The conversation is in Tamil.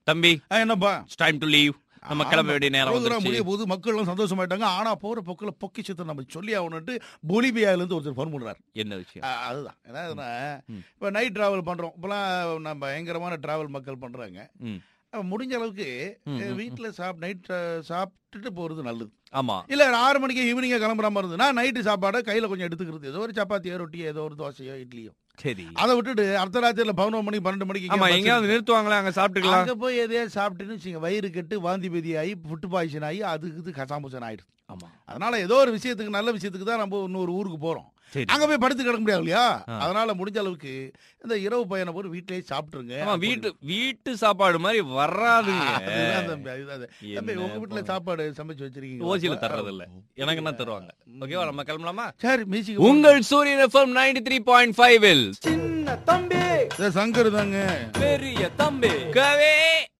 தம்பி ஆ, என்னப்பா இட்ஸ் டைம் டு லீவ் நம்ம கிளம்ப வேண்டிய நேரம் ப்ரோக்ராம் முடிய வந்துருச்சு போது மக்கள் எல்லாம் சந்தோஷமாயிட்டாங்க ஆனா போற பொக்கில பொக்கிச்சத்தை நம்ம சொல்லி ஆகணும்ட்டு பொலிபியால இருந்து ஒருத்தர் ஃபோன் பண்றாரு என்ன விஷயம் ஆ, அதுதான் என்னதுன்னா ம். இப்போ நைட் டிராவல் பண்றோம் இப்பெல்லாம் நம்ம பயங்கரமான டிராவல் மக்கள் பண்றாங்க ம். அப்ப முடிஞ்ச அளவுக்கு ம், ம், ம். வீட்டில் சாப் நைட் சாப்பிட்டுட்டு போறது நல்லது ஆமா இல்ல ஆறு மணிக்கு ஈவினிங்கா கிளம்புற மாதிரி இருந்ததுன்னா நைட்டு சாப்பாடை கையில கொஞ்சம் எடுத்துக்கிறது ஏதோ ஒரு சப்பாத்தியோ ரொட்டியோ ஏதோ ஒரு தோசையோ இட்லியோ சரி அதை விட்டுட்டு அர்த்த ராத்திரில பதினொரு மணி பன்னெண்டு மணிக்கு ஆமா bus எங்கேயாவது இருக்கு. நிறுத்துவாங்களே அங்க சாப்பிட்டுக்கலாம் அங்க போய் எதையாவது சாப்பிட்டுன்னு வச்சுங்க வயிறு கெட்டு வாந்தி பேதி ஆகி ஃபுட்டு பாய்ச்சன் ஆகி அதுக்கு இது கசாமுசன் ஆயிடுது ஆமா அதனால ஏதோ ஒரு விஷயத்துக்கு நல்ல விஷயத்துக்கு தான் நம்ம இன்னொரு ஊருக்கு போறோம் சரி அங்க போய் படுத்து கிடக்க முடியாது இல்லையா ஆ. அதனால முடிஞ்ச அளவுக்கு இந்த இரவு பயணம் போது வீட்டிலேயே சாப்பிட்டுருங்க ஆமா வீட்டு வீட்டு சாப்பாடு மாதிரி வராதுங்க அதுதான் தம்பி, அதுதான் தம்பி. தம்பி, என்ன உங்க வீட்டுல பா- சாப்பாடு சமைச்சு வச்சிருக்கீங்க ஓசியில தர்றது இல்ல எனக்கு என்ன தருவாங்க ஓகேவா நம்ம கிளம்பலாமா சரி மியூசிக் உங்கள் Suryan FM ninety three point five சின்ன தம்பி சங்கர் தாங்க பெரிய தம்பி கவே